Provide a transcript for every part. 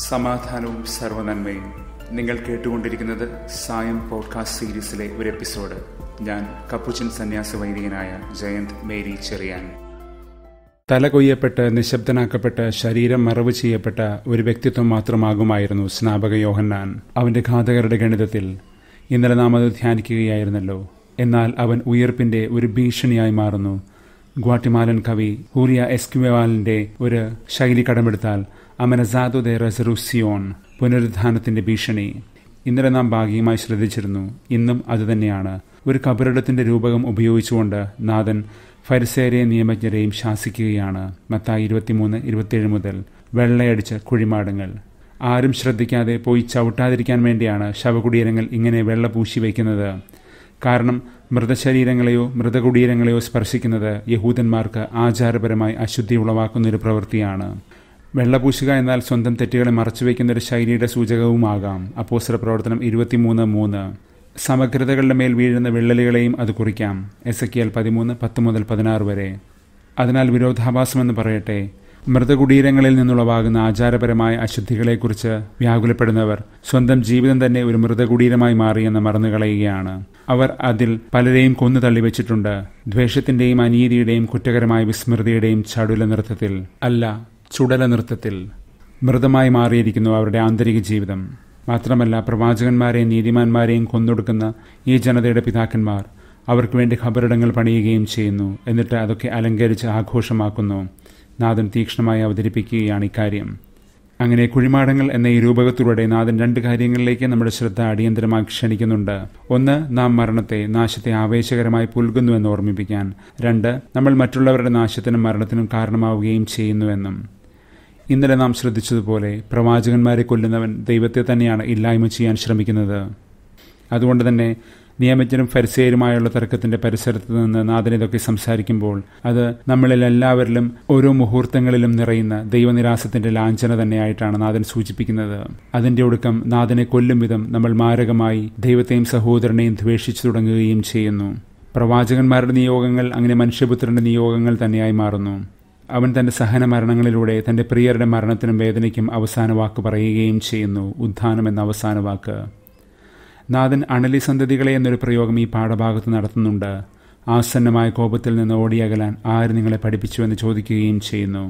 സമാധാനവും സർവനന്മയും നിങ്ങൾ കേട്ടുകൊണ്ടിരിക്കുന്നത് സായം പോഡ്കാസ്റ്റ് സീരീസിലെ ഒരു എപ്പിസോഡ് ഞാൻ കപ്പുച്ചൻ സന്യാസ വൈദികനായ ജയന്ത് മേരി ചെറിയാൻ തല കൊയ്യപ്പെട്ട് നിശബ്ദനാക്കപ്പെട്ട് ശരീരം മറവ് ചെയ്യപ്പെട്ട ഒരു വ്യക്തിത്വം മാത്രമാകുമായിരുന്നു സ്നാപക യോഹന്നാൻ അവന്റെ ഘാതകരുടെ ഗണിതത്തിൽ ഇന്നലെ നാം അത് ധ്യാനിക്കുകയായിരുന്നല്ലോ എന്നാൽ അവൻ ഉയർപ്പിന്റെ ഒരു ഭീഷണിയായി മാറുന്നു ഗ്വാട്ടിമാലൻ കവി ഹൂറിയ എസ്ക്യുവാലിന്റെ ഒരു ശൈലി കടമെടുത്താൽ അമനസാദോ ദെ റെസറുസിയോൺ പുനരുദ്ധാനത്തിന്റെ ഭീഷണി ഇന്നലെ നാം ഭാഗികമായി ശ്രദ്ധിച്ചിരുന്നു ഇന്നും അതുതന്നെയാണ് ഒരു കബറിടത്തിന്റെ രൂപകം ഉപയോഗിച്ചുകൊണ്ട് നാഥൻ ഫരിസേരെയും നിയമജ്ഞരെയും ശാസിക്കുകയാണ് മത്തായി ഇരുപത്തിമൂന്ന് ഇരുപത്തിയേഴ് മുതൽ വെള്ളയടിച്ച കുഴിമാടങ്ങൾ ആരും ശ്രദ്ധിക്കാതെ പോയി ചവിട്ടാതിരിക്കാൻ വേണ്ടിയാണ് ശവകുടീരങ്ങൾ ഇങ്ങനെ വെള്ള പൂശി വയ്ക്കുന്നത് കാരണം മൃതശരീരങ്ങളെയോ മൃതകുടീരങ്ങളെയോ സ്പർശിക്കുന്നത് യഹൂദന്മാർക്ക് ആചാരപരമായി അശുദ്ധി ഉളവാക്കുന്ന ഒരു പ്രവൃത്തിയാണ് വെള്ളപൂശുക എന്നാൽ സ്വന്തം തെറ്റുകളെ മറച്ചുവെക്കുന്ന ഒരു ശൈലിയുടെ സൂചകവുമാകാം അപ്പോസ്തല പ്രവർത്തനം ഇരുപത്തിമൂന്ന് മൂന്ന് സമഗ്രതകളുടെ മേൽ വീഴുന്ന വിള്ളലുകളെയും അത് കുറിക്കാം എസ് എ എൽ പതിമൂന്ന് പത്ത് മുതൽ പതിനാറ് വരെ അതിനാൽ വിരോധാഭാസമെന്ന് പറയട്ടെ മൃതകുടീരങ്ങളിൽ നിന്നുളവാകുന്ന ആചാരപരമായ അശുദ്ധികളെക്കുറിച്ച് വ്യാകുലപ്പെടുന്നവർ സ്വന്തം ജീവിതം തന്നെ ഒരു മൃതകുടീരമായി മാറിയെന്ന് മറന്നുകളയുകയാണ് അവർ അതിൽ പലരെയും കൊന്നു തള്ളിവെച്ചിട്ടുണ്ട് ദ്വേഷത്തിന്റെയും അനീതിയുടെയും കുറ്റകരമായ വിസ്മൃതിയുടെയും ചടുല നൃത്തത്തിൽ അല്ല ചുടല നൃത്തത്തിൽ മൃതമായി മാറിയിരിക്കുന്നു അവരുടെ ആന്തരിക ജീവിതം മാത്രമല്ല പ്രവാചകന്മാരെയും നീതിമാന്മാരെയും കൊന്നൊടുക്കുന്ന ഈ ജനതയുടെ പിതാക്കന്മാർ അവർക്ക് വേണ്ടി ഖബറിടങ്ങൾ പണിയുകയും ചെയ്യുന്നു എന്നിട്ട് അതൊക്കെ അലങ്കരിച്ച് ആഘോഷമാക്കുന്നു നാഥൻ തീക്ഷ്ണമായി അവതരിപ്പിക്കുകയാണ് ഇക്കാര്യം അങ്ങനെ കുഴിമാടങ്ങൾ എന്ന ഈ രൂപകത്തിലൂടെ നാഥൻ രണ്ട് കാര്യങ്ങളിലേക്ക് നമ്മുടെ ശ്രദ്ധ അടിയന്തരമായി ക്ഷണിക്കുന്നുണ്ട് ഒന്ന് നാം മരണത്തെ നാശത്തെ ആവേശകരമായി പുൽകുന്നുവെന്ന് ഓർമ്മിപ്പിക്കാൻ രണ്ട് നമ്മൾ മറ്റുള്ളവരുടെ നാശത്തിനും മരണത്തിനും കാരണമാവുകയും ചെയ്യുന്നുവെന്നും ഇന്നലെ നാം ശ്രദ്ധിച്ചതുപോലെ പ്രവാചകന്മാരെ കൊല്ലുന്നവൻ ദൈവത്തെ തന്നെയാണ് ഇല്ലായ്മ ചെയ്യാൻ ശ്രമിക്കുന്നത് അതുകൊണ്ട് തന്നെ നിയമജ്ഞരും ഫരിസേരുമായുള്ള തർക്കത്തിന്റെ പരിസരത്ത് നിന്ന് നാഥൻ ഇതൊക്കെ സംസാരിക്കുമ്പോൾ അത് നമ്മളിൽ എല്ലാവരിലും ഓരോ മുഹൂർത്തങ്ങളിലും നിറയുന്ന ദൈവനിരാസത്തിന്റെ ലാഞ്ചന തന്നെയായിട്ടാണ് നാഥൻ സൂചിപ്പിക്കുന്നത് അതിന്റെ ഒടുക്കം നാഥനെ കൊല്ലും വിധം നമ്മൾ മാരകമായി ദൈവത്തെയും സഹോദരനെയും ദ്വേഷിച്ചു തുടങ്ങുകയും ചെയ്യുന്നു പ്രവാചകന്മാരുടെ നിയോഗങ്ങൾ അങ്ങനെ മനുഷ്യപുത്രന്റെ നിയോഗങ്ങൾ തന്നെയായി മാറുന്നു അവൻ തന്റെ സഹന മരണങ്ങളിലൂടെ തന്റെ പ്രിയരുടെ മരണത്തിനും വേദനയ്ക്കും അവസാന വാക്ക് പറയുകയും ചെയ്യുന്നു ഉദ്ധാനം എന്ന അവസാന വാക്ക് നാഥൻ അണലി സന്തതികളെ എന്നൊരു പ്രയോഗം ഈ പാഠഭാഗത്ത് നടത്തുന്നുണ്ട് ആസന്നമായ കോപത്തിൽ നിന്ന് ഓടിയകലാൻ ആര് നിങ്ങളെ പഠിപ്പിച്ചുവെന്ന് ചോദിക്കുകയും ചെയ്യുന്നു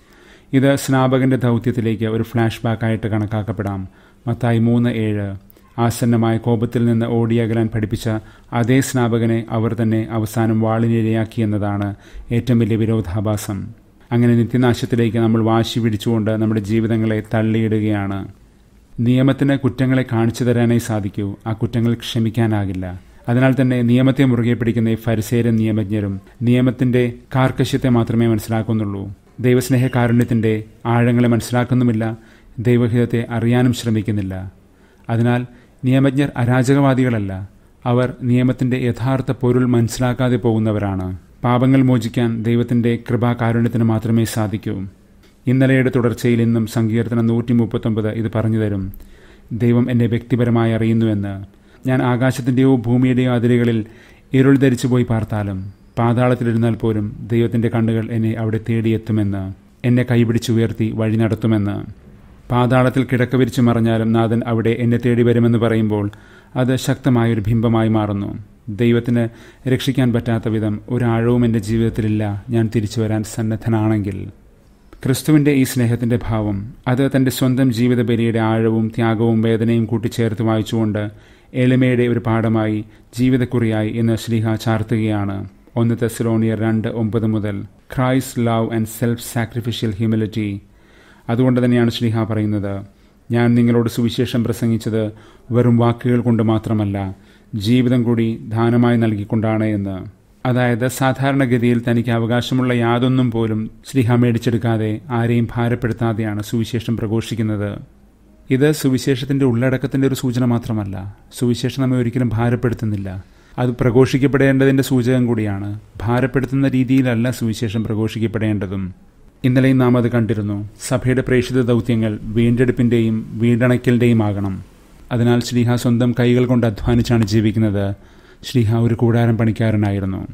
ഇത് സ്നാപകന്റെ ദൗത്യത്തിലേക്ക് ഒരു ഫ്ലാഷ് ബാക്കായിട്ട് കണക്കാക്കപ്പെടാം മത്തായി മൂന്ന് ഏഴ് ആസന്നമായ കോപത്തിൽ നിന്ന് ഓടിയകലാൻ പഠിപ്പിച്ച അതേ സ്നാപകനെ അവർ തന്നെ അവസാനം വാളിനിരയാക്കി എന്നതാണ് ഏറ്റവും വലിയ വിരോധാഭാസം അങ്ങനെ നിത്യനാശത്തിലേക്ക് നമ്മൾ വാശി പിടിച്ചുകൊണ്ട് നമ്മുടെ ജീവിതങ്ങളെ തള്ളിയിടുകയാണ് നിയമത്തിന് കുറ്റങ്ങളെ കാണിച്ചു തരാനായി സാധിക്കൂ ആ കുറ്റങ്ങൾ ക്ഷമിക്കാനാകില്ല അതിനാൽ തന്നെ നിയമത്തെ മുറുകെ പിടിക്കുന്ന ഈ ഫരിസേരും നിയമജ്ഞരും നിയമത്തിന്റെ കാർക്കശ്യത്തെ മാത്രമേ മനസ്സിലാക്കുന്നുള്ളൂ ദൈവസ്നേഹ കാരുണ്യത്തിന്റെ ആഴങ്ങളെ മനസ്സിലാക്കുന്നുമില്ല ദൈവഹിതത്തെ അറിയാനും ശ്രമിക്കുന്നില്ല അതിനാൽ നിയമജ്ഞർ അരാജകവാദികളല്ല അവർ നിയമത്തിന്റെ യഥാർത്ഥ പൊരുൾ മനസ്സിലാക്കാതെ പോകുന്നവരാണ് പാപങ്ങൾ മോചിക്കാൻ ദൈവത്തിന്റെ കൃപാകാരുണ്യത്തിന് മാത്രമേ സാധിക്കൂ ഇന്നലെയുടെ തുടർച്ചയിൽ ഇന്നും സങ്കീർത്തനം നൂറ്റി മുപ്പത്തൊമ്പത് ഇത് പറഞ്ഞു തരും ദൈവം എന്നെ വ്യക്തിപരമായി അറിയുന്നുവെന്ന് ഞാൻ ആകാശത്തിൻ്റെയോ ഭൂമിയുടെയോ അതിരുകളിൽ ഇരുൾ ധരിച്ചു പോയി പാർത്താലും പാതാളത്തിലിരുന്നാൽ പോലും ദൈവത്തിൻ്റെ കണ്ണുകൾ എന്നെ അവിടെ തേടിയെത്തുമെന്ന് എന്നെ കൈപിടിച്ചുയർത്തി വഴി നടത്തുമെന്ന് പാതാളത്തിൽ കിടക്ക വിരിച്ചു മറഞ്ഞാലും നാഥൻ അവിടെ എന്നെ തേടി വരുമെന്ന് പറയുമ്പോൾ അത് ശക്തമായൊരു ബിംബമായി മാറുന്നു ദൈവത്തിന് രക്ഷിക്കാൻ പറ്റാത്ത വിധം ഒരാഴവും എൻ്റെ ജീവിതത്തിലില്ല ഞാൻ തിരിച്ചു വരാൻ സന്നദ്ധനാണെങ്കിൽ ക്രിസ്തുവിൻ്റെ ഈ സ്നേഹത്തിൻ്റെ ഭാവം അത് തൻ്റെ സ്വന്തം ജീവിത ബലിയുടെ ആഴവും ത്യാഗവും വേദനയും കൂട്ടിച്ചേർത്ത് വായിച്ചുകൊണ്ട് എളിമയുടെ ഒരു പാഠമായി ജീവിതക്കുറിയായി ഇന്ന് ശ്രീഹ ചാർത്തുകയാണ് ഒന്ന് തെസലോണിയർ രണ്ട് ഒമ്പത് മുതൽ Christ love and self sacrificial humility അതുകൊണ്ട് തന്നെയാണ് ശ്രീഹ പറയുന്നത് ഞാൻ നിങ്ങളോട് സുവിശേഷം പ്രസംഗിച്ചത് വെറും വാക്കുകൾ കൊണ്ട് മാത്രമല്ല ജീവിതം കൂടി ദാനമായി നൽകിക്കൊണ്ടാണ് എന്ന് അതായത് സാധാരണഗതിയിൽ തനിക്ക് അവകാശമുള്ള യാതൊന്നും പോലും ശ്രീഹ മേടിച്ചെടുക്കാതെ ആരെയും ഭാരപ്പെടുത്താതെയാണ് സുവിശേഷം പ്രഘോഷിക്കുന്നത് ഇത് സുവിശേഷത്തിന്റെ ഉള്ളടക്കത്തിന്റെ ഒരു സൂചന മാത്രമല്ല സുവിശേഷം നമ്മെ ഒരിക്കലും ഭാരപ്പെടുത്തുന്നില്ല അത് പ്രഘോഷിക്കപ്പെടേണ്ടതിന്റെ സൂചകം കൂടിയാണ് ഭാരപ്പെടുത്തുന്ന രീതിയിലല്ല സുവിശേഷം പ്രഘോഷിക്കപ്പെടേണ്ടതും ഇന്നലെയും നാം അത് കണ്ടിരുന്നു സഭയുടെ പ്രേക്ഷിത ദൗത്യങ്ങൾ വീണ്ടെടുപ്പിന്റെയും വീണ്ടണയ്ക്കലിന്റെയും ആകണം അതിനാൽ ശ്രീഹ സ്വന്തം കൈകൾ കൊണ്ട് അധ്വാനിച്ചാണ് ജീവിക്കുന്നത് ശ്രീഹ ഒരു കൂടാരം പണിക്കാരനായിരുന്നു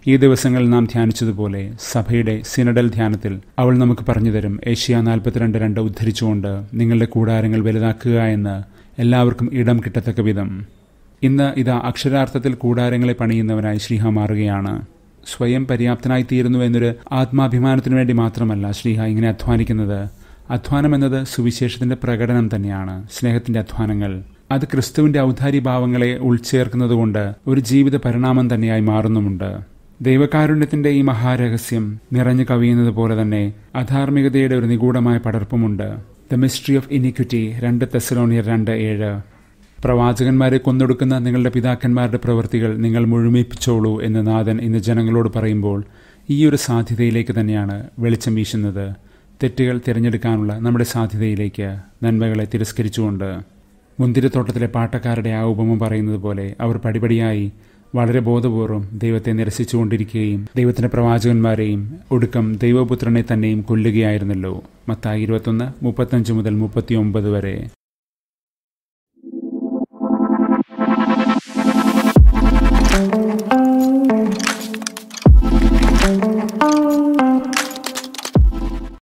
ഈ ദിവസങ്ങളിൽ നാം ധ്യാനിച്ചതുപോലെ സഭയുടെ സിനഡൽ ധ്യാനത്തിൽ അവൾ നമുക്ക് പറഞ്ഞു തരും ഏഷ്യ നാൽപ്പത്തിരണ്ട് രണ്ട് ഉദ്ധരിച്ചുകൊണ്ട് നിങ്ങളുടെ കൂടാരങ്ങൾ വലുതാക്കുക എന്ന് എല്ലാവർക്കും ഇടം കിട്ടത്തക്ക വിധം ഇന്ന് ഇതാ അക്ഷരാർത്ഥത്തിൽ കൂടാരങ്ങളെ പണിയുന്നവനായി ശ്രീഹ മാറുകയാണ് സ്വയം പര്യാപ്തനായി തീരുന്നു എന്നൊരു ആത്മാഭിമാനത്തിനു വേണ്ടി മാത്രമല്ല ശ്രീഹ ഇങ്ങനെ അധ്വാനിക്കുന്നത് അധ്വാനം എന്നത് സുവിശേഷത്തിന്റെ പ്രകടനം തന്നെയാണ് സ്നേഹത്തിന്റെ അധ്വാനങ്ങൾ അത് ക്രിസ്തുവിന്റെ ഔദാരി ഭാവങ്ങളെ ഉൾച്ചേർക്കുന്നതുകൊണ്ട് ഒരു ജീവിത പരിണാമം തന്നെയായി മാറുന്നുമുണ്ട് ദൈവകാരുണ്യത്തിന്റെ ഈ മഹാരഹസ്യം നിറഞ്ഞു കവിയുന്നത് പോലെ തന്നെ അധാർമികതയുടെ ഒരു നിഗൂഢമായ പടർപ്പുമുണ്ട് ദ മിസ്റ്ററി ഓഫ് ഇനിക്വിറ്റി രണ്ട് തെസലോണിയർ രണ്ട് ഏഴ് പ്രവാചകന്മാരെ കൊന്നൊടുക്കുന്ന നിങ്ങളുടെ പിതാക്കന്മാരുടെ പ്രവൃത്തികൾ നിങ്ങൾ മുഴുമിപ്പിച്ചോളൂ എന്ന് നാഥൻ ഇന്ന് ജനങ്ങളോട് പറയുമ്പോൾ ഈ ഒരു സാധ്യതയിലേക്ക് തന്നെയാണ് വെളിച്ചം വീശുന്നത് തെറ്റുകൾ തിരഞ്ഞെടുക്കാനുള്ള നമ്മുടെ സാധ്യതയിലേക്ക് നന്മകളെ തിരസ്കരിച്ചുകൊണ്ട് മുന്തിരിത്തോട്ടത്തിലെ പാട്ടക്കാരുടെ ആ ഉപമ പറയുന്നത് പോലെ അവർ പടിപടിയായി വളരെ ബോധപൂർവം ദൈവത്തെ നിരസിച്ചുകൊണ്ടിരിക്കുകയും ദൈവത്തിന്റെ പ്രവാചകന്മാരെയും ഒടുക്കം ദൈവപുത്രനെ തന്നെയും കൊല്ലുകയായിരുന്നല്ലോ മത്തായി ഇരുപത്തൊന്ന് മുപ്പത്തഞ്ച് മുതൽ മുപ്പത്തിയൊമ്പത് വരെ